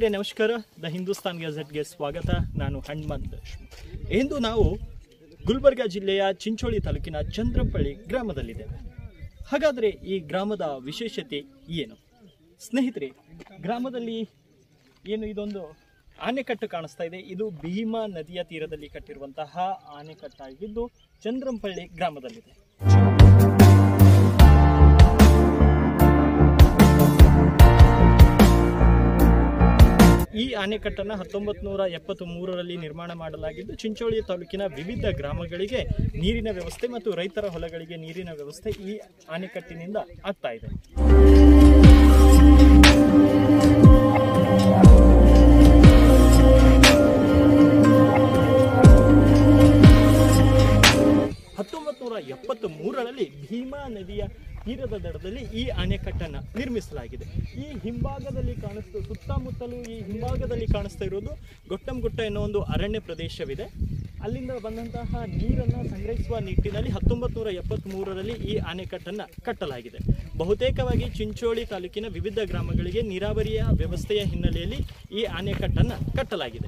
ಸ್ನೇಹಿತರೆ ನಮಸ್ಕಾರ ದ ಹಿಂದೂಸ್ತಾನ್ ಗೆಜೆಟ್ಗೆ ಸ್ವಾಗತ ನಾನು ಹನುಮಂತ್ ದೇಶ್ಮುಖ್. ಇಂದು ನಾವು ಗುಲ್ಬರ್ಗ ಜಿಲ್ಲೆಯ ಚಿಂಚೋಳಿ ತಾಲೂಕಿನ ಚಂದ್ರಂಪಳ್ಳಿ ಗ್ರಾಮದಲ್ಲಿದ್ದೇವೆ ಹಾಗಾದರೆ ಈ ಗ್ರಾಮದ ವಿಶೇಷತೆ ಏನು ಸ್ನೇಹಿತರೆ ಗ್ರಾಮದಲ್ಲಿ ಏನು ಇದೊಂದು ಆನೆಕಟ್ಟು ಕಾಣಿಸ್ತಾ ಇದೆ ಇದು ಭೀಮಾ ನದಿಯ ತೀರದಲ್ಲಿ ಕಟ್ಟಿರುವಂತಹ ಆನೆಕಟ್ಟಾಗಿದ್ದು ಚಂದ್ರಂಪಳ್ಳಿ ಗ್ರಾಮದಲ್ಲಿದೆ ಈ ಅಣೆಕಟ್ಟನ್ನು ಹತ್ತೊಂಬತ್ತು ನೂರ ಎಪ್ಪತ್ತ್ ಮೂರರಲ್ಲಿ ನಿರ್ಮಾಣ ಮಾಡಲಾಗಿದ್ದು ಚಿಂಚೋಳಿ ತಾಲೂಕಿನ ವಿವಿಧ ಗ್ರಾಮಗಳಿಗೆ ನೀರಿನ ವ್ಯವಸ್ಥೆ ಮತ್ತು ರೈತರ ಹೊಲಗಳಿಗೆ ನೀರಿನ ವ್ಯವಸ್ಥೆ ಈ ಅಣೆಕಟ್ಟಿನಿಂದ ಆಗ್ತಾ ಇದೆ ಹತ್ತೊಂಬತ್ತು ನೂರ ಎಪ್ಪತ್ತ್ ಮೂರರಲ್ಲಿ ಭೀಮಾ ನದಿಯ ತೀರದ ದಡದಲ್ಲಿ ಈ ಅಣೆಕಟ್ಟನ್ನು ನಿರ್ಮಿಸಲಾಗಿದೆ ಈ ಹಿಂಭಾಗದಲ್ಲಿ ಕಾಣಿಸ್ತಾ ಸುತ್ತಮುತ್ತಲೂ ಈ ಹಿಂಭಾಗದಲ್ಲಿ ಕಾಣಿಸ್ತಾ ಇರೋದು ಗೊಟ್ಟಂಗುಟ್ಟ ಎನ್ನೋ ಒಂದು ಅರಣ್ಯ ಪ್ರದೇಶವಿದೆ ಅಲ್ಲಿಂದ ಬಂದಂತಹ ನೀರನ್ನು ಸಂಗ್ರಹಿಸುವ ನಿಟ್ಟಿನಲ್ಲಿ ಹತ್ತೊಂಬತ್ತು ನೂರ ಎಪ್ಪತ್ತ್ ಮೂರರಲ್ಲಿ ಈ ಅಣೆಕಟ್ಟನ್ನು ಕಟ್ಟಲಾಗಿದೆ ಬಹುತೇಕವಾಗಿ ಚಿಂಚೋಳಿ ತಾಲೂಕಿನ ವಿವಿಧ ಗ್ರಾಮಗಳಿಗೆ ನೀರಾವರಿಯ ವ್ಯವಸ್ಥೆಯ ಹಿನ್ನೆಲೆಯಲ್ಲಿ ಈ ಅಣೆಕಟ್ಟನ್ನು ಕಟ್ಟಲಾಗಿದೆ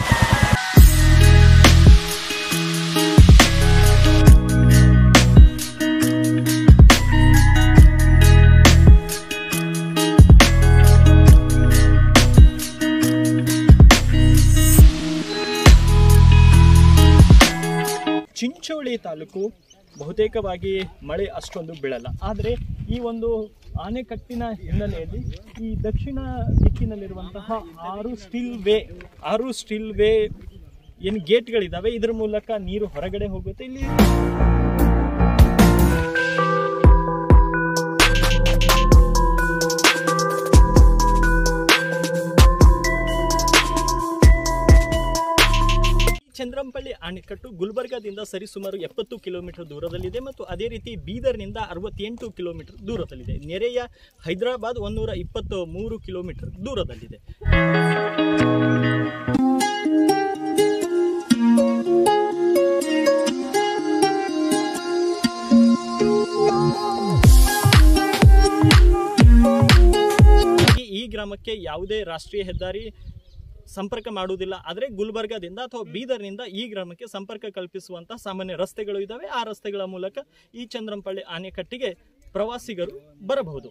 ಚಿಂಚೋಳಿ ತಾಲೂಕು ಬಹುತೇಕವಾಗಿ ಮಳೆ ಅಷ್ಟೊಂದು ಬೀಳಲ್ಲ ಆದರೆ ಈ ಒಂದು ಆನೆಕಟ್ಟಿನ ಹಿನ್ನೆಲೆಯಲ್ಲಿ ಈ ದಕ್ಷಿಣ ದಿಕ್ಕಿನಲ್ಲಿರುವಂತಹ ಆರು ಸ್ಟಿಲ್ ವೇ ಆರು ಸ್ಟಿಲ್ ವೇ ಏನು ಗೇಟ್ಗಳಿದ್ದಾವೆ ಇದರ ಮೂಲಕ ನೀರು ಹೊರಗಡೆ ಹೋಗುತ್ತೆ ಇಲ್ಲಿ ಚಂದ್ರಂಪಳ್ಳಿ ಅಣೆಕಟ್ಟು ಗುಲ್ಬರ್ಗಾದಿಂದ ಸರಿಸುಮಾರು ಎಪ್ಪತ್ತು ಕಿಲೋಮೀಟರ್ ದೂರದಲ್ಲಿದೆ ಮತ್ತು ಅದೇ ರೀತಿ ಬೀದರ್ನಿಂದ ಅರವತ್ತೆಂಟು ಕಿಲೋಮೀಟರ್ ದೂರದಲ್ಲಿದೆ ನೆರೆಯ ಹೈದರಾಬಾದ್ ಒಂದೂರ ಇಪ್ಪತ್ತು ಮೂರು ಕಿಲೋಮೀಟರ್ ದೂರದಲ್ಲಿದೆ ಹಾಗೆ ಈ ಗ್ರಾಮಕ್ಕೆ ಯಾವುದೇ ರಾಷ್ಟ್ರೀಯ ಹೆದ್ದಾರಿ ಸಂಪರ್ಕ ಮಾಡುವುದಿಲ್ಲ ಆದರೆ ಗುಲ್ಬರ್ಗಾದಿಂದ ಅಥವಾ ಬೀದರ್ನಿಂದ ಈ ಗ್ರಾಮಕ್ಕೆ ಸಂಪರ್ಕ ಕಲ್ಪಿಸುವಂತಹ ಸಾಮಾನ್ಯ ರಸ್ತೆಗಳು ಇದ್ದಾವೆ ಆ ರಸ್ತೆಗಳ ಮೂಲಕ ಈ ಚಂದ್ರಂಪಳ್ಳಿ ಆನೆಕಟ್ಟಿಗೆ ಪ್ರವಾಸಿಗರು ಬರಬಹುದು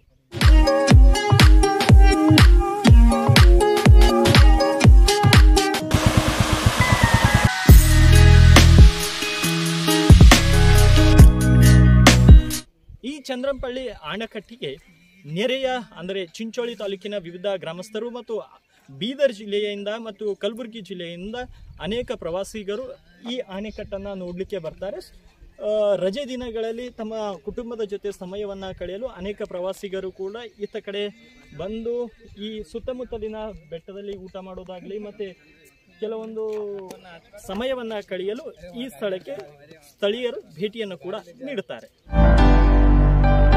ಈ ಚಂದ್ರಂಪಳ್ಳಿ ಆಣೆಕಟ್ಟಿಗೆ ನೆರೆಯ ಅಂದರೆ ಚಿಂಚೋಳಿ ತಾಲೂಕಿನ ವಿವಿಧ ಗ್ರಾಮಸ್ಥರು ಮತ್ತು ಬೀದರ್ ಜಿಲ್ಲೆಯಿಂದ ಮತ್ತು ಕಲಬುರಗಿ ಜಿಲ್ಲೆಯಿಂದ ಅನೇಕ ಪ್ರವಾಸಿಗರು ಈ ಆಣೆಕಟ್ಟನ್ನು ನೋಡಲಿಕ್ಕೆ ಬರ್ತಾರೆ ಆ, ರಜೆ ದಿನಗಳಲ್ಲಿ ತಮ್ಮ ಕುಟುಂಬದ ಜೊತೆ ಸಮಯವನ್ನು ಕಳೆಯಲು ಅನೇಕ ಪ್ರವಾಸಿಗರು ಕೂಡ ಇತ್ತ ಕಡೆ ಬಂದು ಈ ಸುತ್ತಮುತ್ತಲಿನ ಬೆಟ್ಟದಲ್ಲಿ ಊಟ ಮಾಡೋದಾಗಲಿ ಮತ್ತು ಕೆಲವೊಂದು ಸಮಯವನ್ನು ಕಳೆಯಲು ಈ ಸ್ಥಳಕ್ಕೆ ಸ್ಥಳೀಯರು ಭೇಟಿಯನ್ನು ಕೂಡ ನೀಡುತ್ತಾರೆ